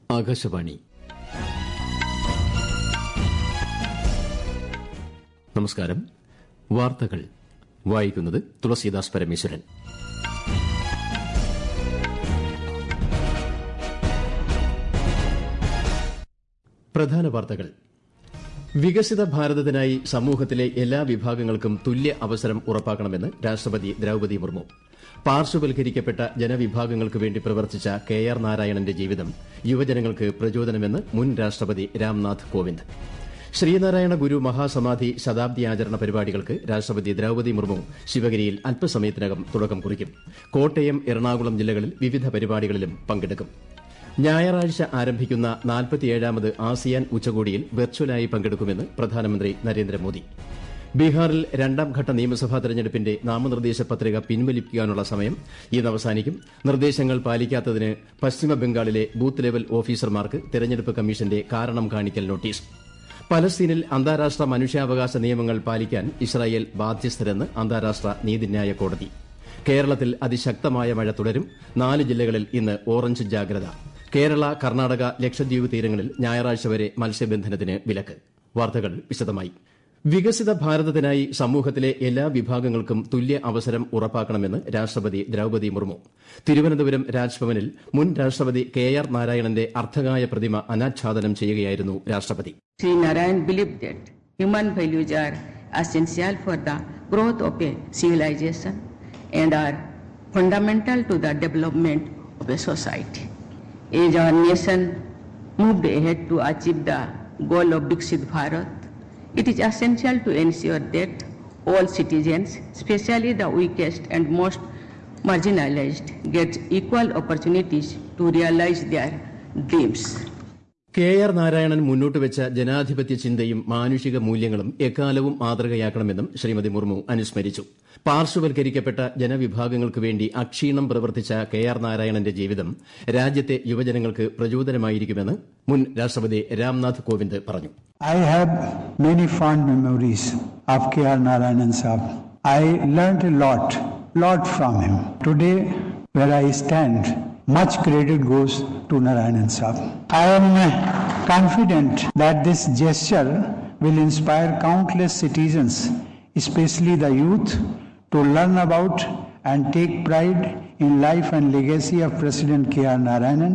ആകാശവാണി നമസ്കാരം വാർത്തകൾ വായിക്കുന്നത് തുളസീദാസ് പരമേശ്വരൻ പ്രധാന വാർത്തകൾ വികസിത ഭാരതത്തിനായി സമൂഹത്തിലെ എല്ലാ വിഭാഗങ്ങൾക്കും തുല്യ അവസരം ഉറപ്പാക്കണമെന്ന് രാഷ്ട്രപതി ദ്രൌപതി മുർമു പാർശ്വവൽക്കരിക്കപ്പെട്ട ജനവിഭാഗങ്ങൾക്ക് വേണ്ടി പ്രവർത്തിച്ച കെ ആർ നാരായണന്റെ ജീവിതം യുവജനങ്ങൾക്ക് പ്രചോദനമെന്ന് മുൻ രാഷ്ട്രപതി രാംനാഥ് കോവിന്ദ് ശ്രീനാരായണ ഗുരു മഹാസമാധി ശതാബ്ദി ആചരണ പരിപാടികൾക്ക് രാഷ്ട്രപതി ദ്രൌപതി മുർമു ശിവഗിരിയിൽ അല്പസമയത്തിനകം തുടക്കം കുറിക്കും കോട്ടയം എറണാകുളം ജില്ലകളിൽ വിവിധ പരിപാടികളിലും പങ്കെടുക്കും ഞായറാഴ്ച ആരംഭിക്കുന്ന നാൽപ്പത്തിയേഴാമത് ആസിയാൻ ഉച്ചകോടിയിൽ വെർച്വലായി പങ്കെടുക്കുമെന്ന് പ്രധാനമന്ത്രി നരേന്ദ്രമോദി ബീഹാറിൽ രണ്ടാം ഘട്ട നിയമസഭാ തെരഞ്ഞെടുപ്പിന്റെ നാമനിർദ്ദേശ പത്രിക പിൻവലിക്കാനുള്ള സമയം ഇന്ന് അവസാനിക്കും നിർദ്ദേശങ്ങൾ പാലിക്കാത്തതിന് പശ്ചിമബംഗാളിലെ ബൂത്ത് ലെവൽ ഓഫീസർമാർക്ക് തെരഞ്ഞെടുപ്പ് കമ്മീഷന്റെ കാരണം കാണിക്കൽ നോട്ടീസ് പലസ്തീനിൽ അന്താരാഷ്ട്ര മനുഷ്യാവകാശ നിയമങ്ങൾ പാലിക്കാൻ ഇസ്രായേൽ ബാധ്യസ്ഥരെന്ന് അന്താരാഷ്ട്ര നീതിന്യായ കോടതി കേരളത്തിൽ അതിശക്തമായ മഴ തുടരും നാല് ജില്ലകളിൽ ഇന്ന് ഓറഞ്ച് ജാഗ്രത കേരള കർണാടക ലക്ഷദ്വീപ് തീരങ്ങളിൽ ഞായറാഴ്ച വരെ മത്സ്യബന്ധനത്തിന് വിലക്ക് വാർത്തകൾ വിശദമായി വികസിത ഭാരതത്തിനായി സമൂഹത്തിലെ എല്ലാ വിഭാഗങ്ങൾക്കും തുല്യ അവസരം ഉറപ്പാക്കണമെന്ന് രാഷ്ട്രപതി ദ്രൌപതി മുർമു തിരുവനന്തപുരം രാജ്ഭവനിൽ മുൻ രാഷ്ട്രപതി കെ ആർ നാരായണന്റെ അർദ്ധകായ പ്രതിമ അനാച്ഛാദനം ചെയ്യുകയായിരുന്നു രാഷ്ട്രപതി Sri Narayan believed that human values are essential for the growth of a civilization and are fundamental to the development of a society. As our nation moved ahead to achieve the goal of Viksit Bharat, it is essential to ensure that all citizens, especially the weakest and most marginalized, get equal opportunities to realize their dreams. K R Narayanan മുന്നോട്ട് വെച്ച ജനാധിപത്യ ചിന്തയും മാനുഷിക മൂല്യങ്ങളും എക്കാലവും മാതൃകയാക്കണമെന്നും ശ്രീമതി മുർമു അനുസ്മരിച്ചു പാർശ്വവൽക്കരിക്കപ്പെട്ട ജനവിഭാഗങ്ങൾക്ക് വേണ്ടി അക്ഷീണം പ്രവർത്തിച്ച കെ ആർ നാരായണന്റെ ജീവിതം രാജ്യത്തെ യുവജനങ്ങൾക്ക് പ്രചോദനമായിരിക്കുമെന്ന് മുൻ രാഷ്ട്രപതി രാംനാഥ് കോവിന്ദ് പറഞ്ഞു I have many fond memories of K.R. Narayanan Saab. I learned a lot, lot from him. Today, where I stand, much credit goes to Narayanan Saab. I am confident that this gesture will inspire countless citizens, especially the youth, to learn about and take pride in life and legacy of President K.R. Narayanan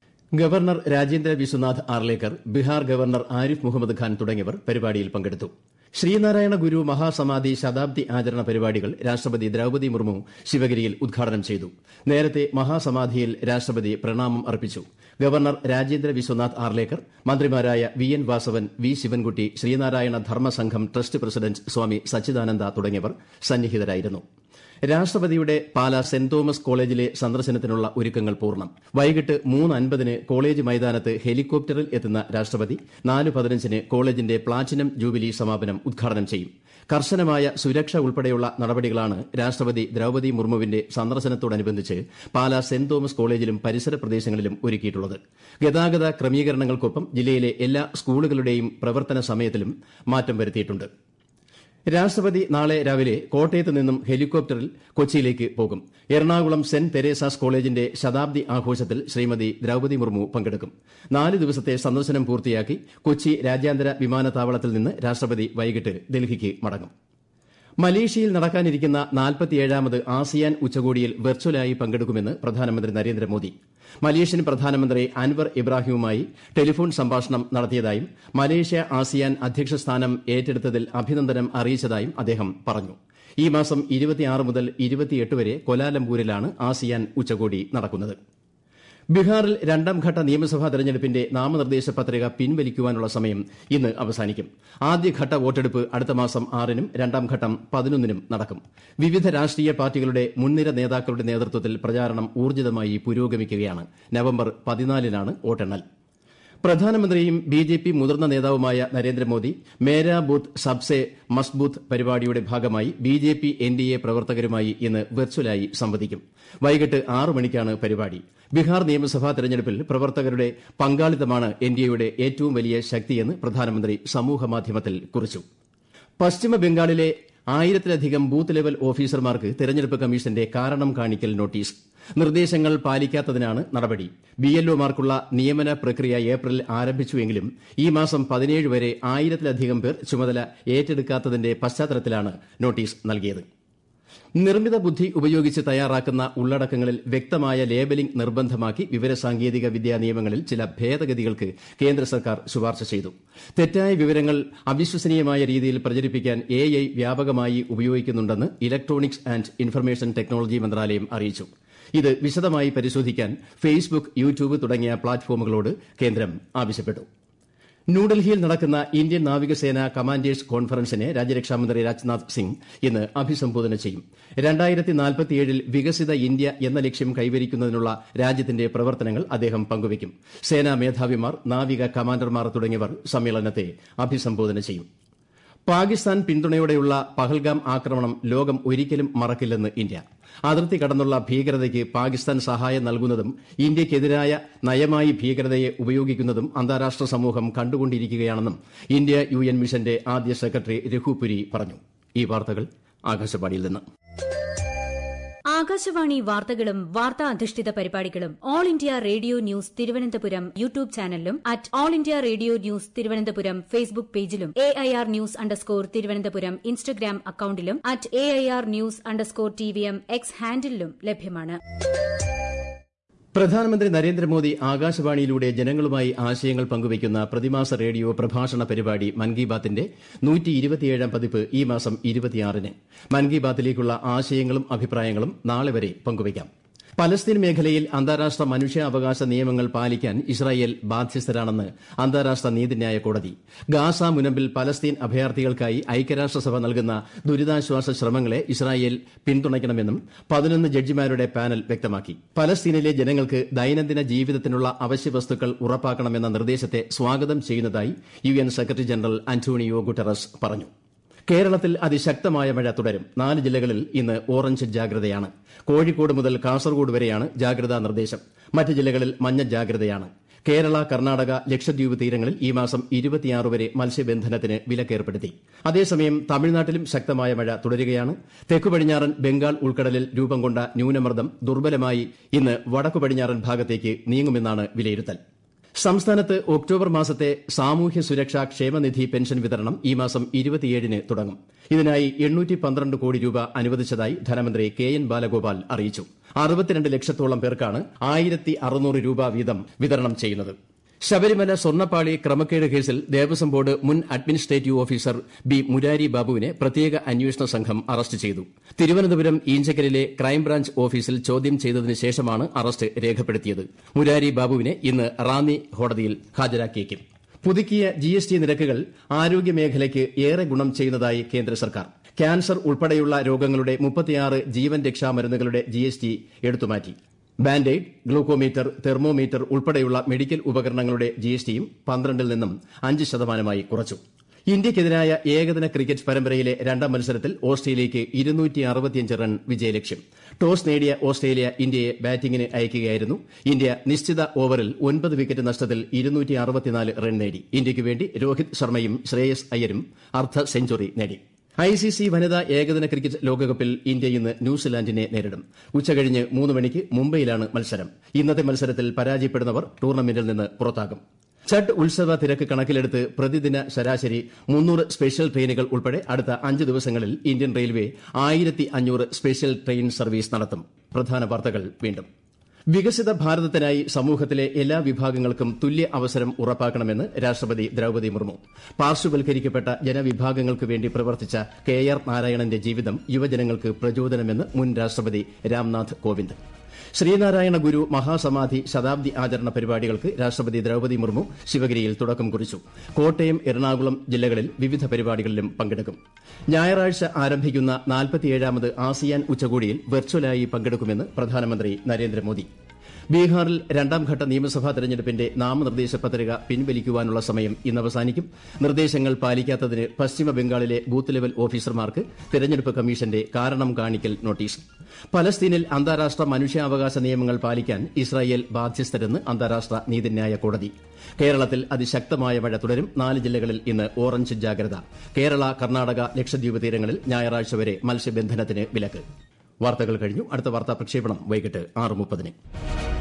governor Rajendra Vishwanath Arlekar Bihar governor Arif Mohammad Khan തുടങ്ങിയവർ പരിപാടിയിൽ പങ്കെടുത്തു ശ്രീനാരായണ ഗുരു മഹാസമാധി ശതാബ്ദി ആചരണ പരിപാടികൾ രാഷ്ട്രപതി ദ്രൌപതി മുർമു ശിവഗിരിയിൽ ഉദ്ഘാടനം ചെയ്തു നേരത്തെ മഹാസമാധിയിൽ രാഷ്ട്രപതി പ്രണാമം അർപ്പിച്ചു ഗവർണർ രാജേന്ദ്ര വിശ്വനാഥ് ആർലേക്കർ മന്ത്രിമാരായ V N Vasavan V Sivankutty Sreenarayana Dharmasangham trust president Swami Sachidananda തുടങ്ങിയവർ സന്നിഹിതരായിരുന്നു രാഷ്ട്രപതിയുടെ പാല സെന്റ് തോമസ് കോളേജിലെ സന്ദർശനത്തിനുള്ള ഒരുക്കങ്ങൾ പൂർണ്ണം വൈകിട്ട് മൂന്ന് അൻപതിന് കോളേജ് മൈതാനത്ത് ഹെലികോപ്റ്ററിൽ എത്തുന്ന രാഷ്ട്രപതി നാല് പതിനഞ്ചിന് കോളേജിന്റെ പ്ലാറ്റിനം ജൂബിലി സമാപനം ഉദ്ഘാടനം ചെയ്യും കർശനമായ സുരക്ഷ ഉൾപ്പെടെയുള്ള നടപടികളാണ് രാഷ്ട്രപതി ദ്രൌപതി മുർമുവിന്റെ സന്ദർശനത്തോടനുബന്ധിച്ച് പാല സെന്റ് തോമസ് കോളേജിലും പരിസര പ്രദേശങ്ങളിലും ഒരുക്കിയിട്ടുള്ളത് ഗതാഗത ക്രമീകരണങ്ങൾക്കൊപ്പം ജില്ലയിലെ എല്ലാ സ്കൂളുകളുടെയും പ്രവർത്തന സമയത്തിലും മാറ്റം വരുത്തിയിട്ടുണ്ട് രാഷ്ട്രപതി നാളെ രാവിലെ കോട്ടയത്ത് നിന്നും ഹെലികോപ്റ്ററിൽ കൊച്ചിയിലേക്ക് പോകും എറണാകുളം സെന്റ് തെരേസാസ് കോളേജിന്റെ ശതാബ്ദി ആഘോഷത്തിൽ ശ്രീമതി ദ്രൌപതി മുർമു പങ്കെടുക്കും നാല് ദിവസത്തെ സന്ദർശനം പൂർത്തിയാക്കി കൊച്ചി രാജ്യാന്തര വിമാനത്താവളത്തിൽ നിന്ന് രാഷ്ട്രപതി വൈകിട്ട് ഡൽഹിക്ക് മടങ്ങും മലേഷ്യയിൽ നടക്കാനിരിക്കുന്ന നാൽപ്പത്തിയേഴാമത് ആസിയാൻ ഉച്ചകോടിയിൽ വെർച്വലായി പങ്കെടുക്കുമെന്ന് പ്രധാനമന്ത്രി നരേന്ദ്രമോദി മലേഷ്യൻ പ്രധാനമന്ത്രി അൻവർ ഇബ്രാഹിമുമായി ടെലിഫോൺ സംഭാഷണം നടത്തിയതായും മലേഷ്യ ആസിയാൻ അധ്യക്ഷ സ്ഥാനം ഏറ്റെടുത്തതിൽ അഭിനന്ദനം അറിയിച്ചതായും അദ്ദേഹം പറഞ്ഞു ഈ മാസം മുതൽ വരെ കൊലാലംപൂരിലാണ് ആസിയാൻ ഉച്ചകോടി നടക്കുന്നത് ബീഹാറിൽ രണ്ടാം ഘട്ട നിയമസഭാ തെരഞ്ഞെടുപ്പിന്റെ നാമനിർദ്ദേശ പത്രിക പിൻവലിക്കുവാനുള്ള സമയം ഇന്ന് അവസാനിക്കും ആദ്യഘട്ട വോട്ടെടുപ്പ് അടുത്ത മാസം ആറിനും രണ്ടാം ഘട്ടം പതിനൊന്നിനും നടക്കും വിവിധ രാഷ്ട്രീയ പാർട്ടികളുടെ മുൻനിര നേതാക്കളുടെ നേതൃത്വത്തിൽ പ്രചാരണം ഊർജ്ജിതമായി പുരോഗമിക്കുകയാണ് നവംബർ പതിനാലിനാണ് വോട്ടെണ്ണൽ പ്രധാനമന്ത്രിയും ബി ജെ പി മുതിർന്ന നേതാവുമായ നരേന്ദ്രമോദി മേരാ ബൂത്ത് സബ്സെ മസ്ബൂത്ത് പരിപാടിയുടെ ഭാഗമായി B J P N D A പ്രവർത്തകരുമായി ഇന്ന് വെർച്വലായി സംവദിക്കും വൈകിട്ട് ആറ് മണിക്കാണ് പരിപാടി ബീഹാർ നിയമസഭാ തെരഞ്ഞെടുപ്പിൽ പ്രവർത്തകരുടെ പങ്കാളിത്തമാണ് എൻ ഡി എയുടെ ഏറ്റവും വലിയ ശക്തിയെന്ന് പ്രധാനമന്ത്രി സമൂഹമാധ്യമത്തിൽ കുറിച്ചു പശ്ചിമ ബംഗാളിലെ ആയിരത്തിലധികം ബൂത്ത് ലെവൽ ഓഫീസർമാർക്ക് തെരഞ്ഞെടുപ്പ് കമ്മീഷന്റെ കാരണം കാണിക്കൽ നോട്ടീസ് നിർദ്ദേശങ്ങൾ പാലിക്കാത്തതിനാണ് നടപടി ബിഎൽഒമാർക്കുള്ള നിയമന പ്രക്രിയ ഏപ്രിലിൽ ആരംഭിച്ചുവെങ്കിലും ഈ മാസം പതിനേഴ് വരെ ആയിരത്തിലധികം പേർ ചുമതല ഏറ്റെടുക്കാത്തതിന്റെ പശ്ചാത്തലത്തിലാണ് നോട്ടീസ് നൽകിയത് നിർമ്മിത ബുദ്ധി ഉപയോഗിച്ച് തയ്യാറാക്കുന്ന ഉള്ളടക്കങ്ങളിൽ വ്യക്തമായ ലേബലിംഗ് നിർബന്ധമാക്കി വിവരസാങ്കേതിക വിദ്യാ നിയമങ്ങളിൽ ചില ഭേദഗതികൾക്ക് കേന്ദ്ര സർക്കാർ ശുപാർശ ചെയ്തു തെറ്റായ വിവരങ്ങൾ അവിശ്വസനീയമായ രീതിയിൽ പ്രചരിപ്പിക്കാൻ എ ഐ വ്യാപകമായി ഉപയോഗിക്കുന്നുണ്ടെന്ന് ഇലക്ട്രോണിക്സ് ആന്റ് ഇൻഫർമേഷൻ ടെക്നോളജി മന്ത്രാലയം അറിയിച്ചു ഇത് വിശദമായി പരിശോധിക്കാൻ ഫേസ്ബുക്ക് യൂട്യൂബ് തുടങ്ങിയ പ്ലാറ്റ്ഫോമുകളോട് കേന്ദ്രം ആവശ്യപ്പെട്ടു ന്യൂഡൽഹിയിൽ നടക്കുന്ന ഇന്ത്യൻ നാവികസേന കമാൻഡേഴ്സ് കോൺഫറൻസിനെ രാജ്യരക്ഷാമന്ത്രി രാജ്നാഥ് സിംഗ് ഇന്ന് അഭിസംബോധന ചെയ്യും രണ്ടായിരത്തി നാൽപ്പത്തിയേഴിൽ വികസിത ഇന്ത്യ എന്ന ലക്ഷ്യം കൈവരിക്കുന്നതിനുള്ള രാജ്യത്തിന്റെ പ്രവർത്തനങ്ങൾ അദ്ദേഹം പങ്കുവയ്ക്കും സേനാ മേധാവിമാർ നാവിക കമാൻഡർമാർ തുടങ്ങിയവർ സമ്മേളനത്തെ അഭിസംബോധന ചെയ്യും പാകിസ്ഥാൻ പിന്തുണയോടെയുള്ള പഹൽഗാം ആക്രമണം ലോകം ഒരിക്കലും മറക്കില്ലെന്ന് ഇന്ത്യ അതിർത്തി കടന്നുള്ള ഭീകരതയ്ക്ക് പാകിസ്ഥാൻ സഹായം നൽകുന്നതും ഇന്ത്യയ്ക്കെതിരായ നയമായി ഭീകരതയെ ഉപയോഗിക്കുന്നതും അന്താരാഷ്ട്ര സമൂഹം കണ്ടുകൊണ്ടിരിക്കുകയാണെന്നും ഇന്ത്യ യു എൻ മിഷന്റെ ആദ്യ സെക്രട്ടറി രഘുപുരി പറഞ്ഞു ഈ വാർത്തകൾ ആകാശവാണിയിൽ നിന്ന് ആകാശവാണി വാർത്തകളും വാർത്താ അധിഷ്ഠിത പരിപാടികളും all India radio news Thiruvananthapuram YouTube ചാനലിലും at all India radio news Thiruvananthapuram Facebook പേജിലും A I R news underscore Thiruvananthapuram Instagram അക്കൌണ്ടിലും at A I R news underscore T V M X ഹാൻഡിലും ലഭ്യമാണ് പ്രധാനമന്ത്രി നരേന്ദ്രമോദി ആകാശവാണിയിലൂടെ ജനങ്ങളുമായി ആശയങ്ങൾ പങ്കുവയ്ക്കുന്ന പ്രതിമാസ റേഡിയോ പ്രഭാഷണ പരിപാടി മൻ കി ബാത്തിന്റെ പതിപ്പ് ഈ മാസം ഇരുപത്തിയാറിന് മൻ കി ബാത്തിലേക്കുള്ള ആശയങ്ങളും അഭിപ്രായങ്ങളും നാളെ വരെ പങ്കുവയ്ക്കാം പലസ്തീൻ മേഖലയിൽ അന്താരാഷ്ട്ര മനുഷ്യാവകാശ നിയമങ്ങൾ പാലിക്കാൻ ഇസ്രായേൽ ബാധ്യസ്ഥരാണെന്ന് അന്താരാഷ്ട്ര നീതിന്യായ കോടതി ഗാസ മുനമ്പിൽ പലസ്തീൻ അഭയാർത്ഥികൾക്കായി ഐക്യരാഷ്ട്രസഭ നൽകുന്ന ദുരിതാശ്വാസ ശ്രമങ്ങളെ ഇസ്രായേൽ പിന്തുണയ്ക്കണമെന്നും പതിനൊന്ന് ജഡ്ജിമാരുടെ പാനൽ വ്യക്തമാക്കി പലസ്തീനിലെ ജനങ്ങൾക്ക് ദൈനംദിന ജീവിതത്തിനുള്ള അവശ്യവസ്തുക്കൾ ഉറപ്പാക്കണമെന്ന നിർദ്ദേശത്തെ സ്വാഗതം ചെയ്യുന്നതായി U N secretary general Antonio Guterres പറഞ്ഞു കേരളത്തിൽ അതിശക്തമായ മഴ തുടരും നാല് ജില്ലകളിൽ ഇന്ന് ഓറഞ്ച് ജാഗ്രതയാണ് കോഴിക്കോട് മുതൽ കാസർഗോഡ് വരെയാണ് ജാഗ്രതാ നിർദ്ദേശം മറ്റ് ജില്ലകളിൽ മഞ്ഞ ജാഗ്രതയാണ് കേരള കർണാടക ലക്ഷദ്വീപ് തീരങ്ങളിൽ ഈ മാസം വരെ മത്സ്യബന്ധനത്തിന് വിലക്കേർപ്പെടുത്തി അതേസമയം തമിഴ്നാട്ടിലും ശക്തമായ മഴ തുടരുകയാണ് തെക്കു പടിഞ്ഞാറൻ ബംഗാൾ ഉൾക്കടലിൽ രൂപം കൊണ്ട ന്യൂനമർദ്ദം ദുർബലമായി ഇന്ന് വടക്കു പടിഞ്ഞാറൻ ഭാഗത്തേക്ക് നീങ്ങുമെന്നാണ് വിലയിരുത്തൽ സംസ്ഥാനത്ത് ഒക്ടോബർ മാസത്തെ സാമൂഹ്യ സുരക്ഷാ ക്ഷേമനിധി പെൻഷൻ വിതരണം ഈ മാസം ഇരുപത്തിയേഴിന് തുടങ്ങും ഇതിനായി കോടി രൂപ അനുവദിച്ചതായി ധനമന്ത്രി കെ എൻ ബാലഗോപാൽ അറിയിച്ചു അറുപത്തിരണ്ട് ലക്ഷത്തോളം പേർക്കാണ് ആയിരത്തി അറുന്നൂറ് രൂപ വീതം വിതരണം ചെയ്യുന്നത് ശബരിമല സ്വർണ്ണപ്പാളി ക്രമക്കേട് കേസിൽ ദേവസ്വം ബോർഡ് മുൻ അഡ്മിനിസ്ട്രേറ്റീവ് ഓഫീസർ ബി മുരാരി ബാബുവിനെ പ്രത്യേക അന്വേഷണ സംഘം അറസ്റ്റ് ചെയ്തു തിരുവനന്തപുരം ഈഞ്ചക്കലിലെ ക്രൈംബ്രാഞ്ച് ഓഫീസിൽ ചോദ്യം ചെയ്തതിന് ശേഷമാണ് അറസ്റ്റ് രേഖപ്പെടുത്തിയത് മുരാരി ബാബുവിനെ ഇന്ന് റാന്നി കോടതിയിൽ ഹാജരാക്കിയേക്കും പുതുക്കിയ ജി എസ് ടി നിരക്കുകൾ ആരോഗ്യമേഖലയ്ക്ക് ഏറെ ഗുണം ചെയ്യുന്നതായി കേന്ദ്ര സർക്കാർ ക്യാൻസർ ഉൾപ്പെടെയുള്ള രോഗങ്ങളുടെ മുപ്പത്തിയാറ് ജീവൻ രക്ഷാ മരുന്നുകളുടെ ജി എസ് ടി എടുത്തുമാറ്റി ബാൻഡെയ്ഡ് ഗ്ലൂക്കോമീറ്റർ തെർമോമീറ്റർ ഉൾപ്പെടെയുള്ള മെഡിക്കൽ ഉപകരണങ്ങളുടെ ജി എസ് ടിയും പന്ത്രണ്ടിൽ നിന്നും അഞ്ച് ശതമാനമായി കുറച്ചു ഇന്ത്യയ്ക്കെതിരായ ഏകദിന ക്രിക്കറ്റ് പരമ്പരയിലെ രണ്ടാം മത്സരത്തിൽ ഓസ്ട്രേലിയയ്ക്ക് റൺ വിജയലക്ഷ്യം ടോസ് നേടിയ ഓസ്ട്രേലിയ ഇന്ത്യയെ ബാറ്റിംഗിന് അയക്കുകയായിരുന്നു ഇന്ത്യ നിശ്ചിത ഓവറിൽ ഒൻപത് വിക്കറ്റ് നഷ്ടത്തിൽ റൺ നേടി ഇന്ത്യയ്ക്ക് വേണ്ടി രോഹിത് ശർമ്മയും ശ്രേയസ് അയ്യരും അർദ്ധ സെഞ്ചുറി നേടി ഐസിസി വനിതാ ഏകദിന ക്രിക്കറ്റ് ലോകകപ്പിൽ ഇന്ത്യ ഇന്ന് ന്യൂസിലാൻഡിനെ നേരിടും ഉച്ചകഴിഞ്ഞ് മൂന്ന് മണിക്ക് മുംബൈയിലാണ് മത്സരം ഇന്നത്തെ മത്സരത്തിൽ പരാജയപ്പെടുന്നവർ ടൂർണമെന്റിൽ നിന്ന് പുറത്താകും ഛഠ് ഉത്സവ തിരക്ക് കണക്കിലെടുത്ത് പ്രതിദിന ശരാശരി മുന്നൂറ് സ്പെഷ്യൽ ട്രെയിനുകൾ ഉൾപ്പെടെ അടുത്ത അഞ്ച് ദിവസങ്ങളിൽ ഇന്ത്യൻ റെയിൽവേ ആയിരത്തി അഞ്ഞൂറ് സ്പെഷ്യൽ ട്രെയിൻ സർവീസ് നടത്തും പ്രധാന വാർത്തകൾ വീണ്ടും വികസിത ഭാരതത്തിനായി സമൂഹത്തിലെ എല്ലാ വിഭാഗങ്ങൾക്കും തുല്യ അവസരം ഉറപ്പാക്കണമെന്ന് രാഷ്ട്രപതി ദ്രൌപദി മുർമു പാർശ്വവൽക്കരിക്കപ്പെട്ട ജനവിഭാഗങ്ങൾക്ക് വേണ്ടി പ്രവർത്തിച്ച കെ ആർ നാരായണന്റെ ജീവിതം യുവജനങ്ങൾക്ക് പ്രചോദനമെന്ന് മുൻ രാഷ്ട്രപതി രാംനാഥ് കോവിന്ദ് ശ്രീനാരായണ ഗുരു മഹാസമാധി ശതാബ്ദി ആചരണ പരിപാടികൾക്ക് രാഷ്ട്രപതി ദ്രൌപദി മുർമു ശിവഗിരിയിൽ തുടക്കം കുറിച്ചു കോട്ടയം എറണാകുളം ജില്ലകളിൽ വിവിധ പരിപാടികളിലും പങ്കെടുക്കും ഞായറാഴ്ച ആരംഭിക്കുന്ന നാൽപ്പത്തിയേഴാമത് ആസിയാൻ ഉച്ചകോടിയിൽ വെർച്വലായി പങ്കെടുക്കുമെന്ന് പ്രധാനമന്ത്രി നരേന്ദ്രമോദി ബീഹാറിൽ രണ്ടാംഘട്ട നിയമസഭാ തെരഞ്ഞെടുപ്പിന്റെ നാമനിർദ്ദേശ പത്രിക പിൻവലിക്കുവാനുള്ള സമയം ഇന്ന് അവസാനിക്കും നിർദ്ദേശങ്ങൾ പാലിക്കാത്തതിന് പശ്ചിമ ബംഗാളിലെ ബൂത്ത് ലെവൽ ഓഫീസർമാർക്ക് തെരഞ്ഞെടുപ്പ് കമ്മീഷന്റെ കാരണം കാണിക്കൽ നോട്ടീസ് പലസ്തീനിൽ അന്താരാഷ്ട്ര മനുഷ്യാവകാശ നിയമങ്ങൾ പാലിക്കാൻ ഇസ്രായേൽ ബാധ്യസ്ഥരെന്ന് അന്താരാഷ്ട്ര നീതിന്യായ കോടതി കേരളത്തിൽ അതിശക്തമായ മഴ തുടരും നാല് ജില്ലകളിൽ ഇന്ന് ഓറഞ്ച് ജാഗ്രത കേരള കർണാടക ലക്ഷദ്വീപ് തീരങ്ങളിൽ ഞായറാഴ്ച വരെ മത്സ്യബന്ധനത്തിന് വിലക്ക് വാർത്തകൾ കഴിഞ്ഞു അടുത്ത വാർത്താ പ്രക്ഷേപണം വൈകിട്ട് ആറ് മുപ്പതിന്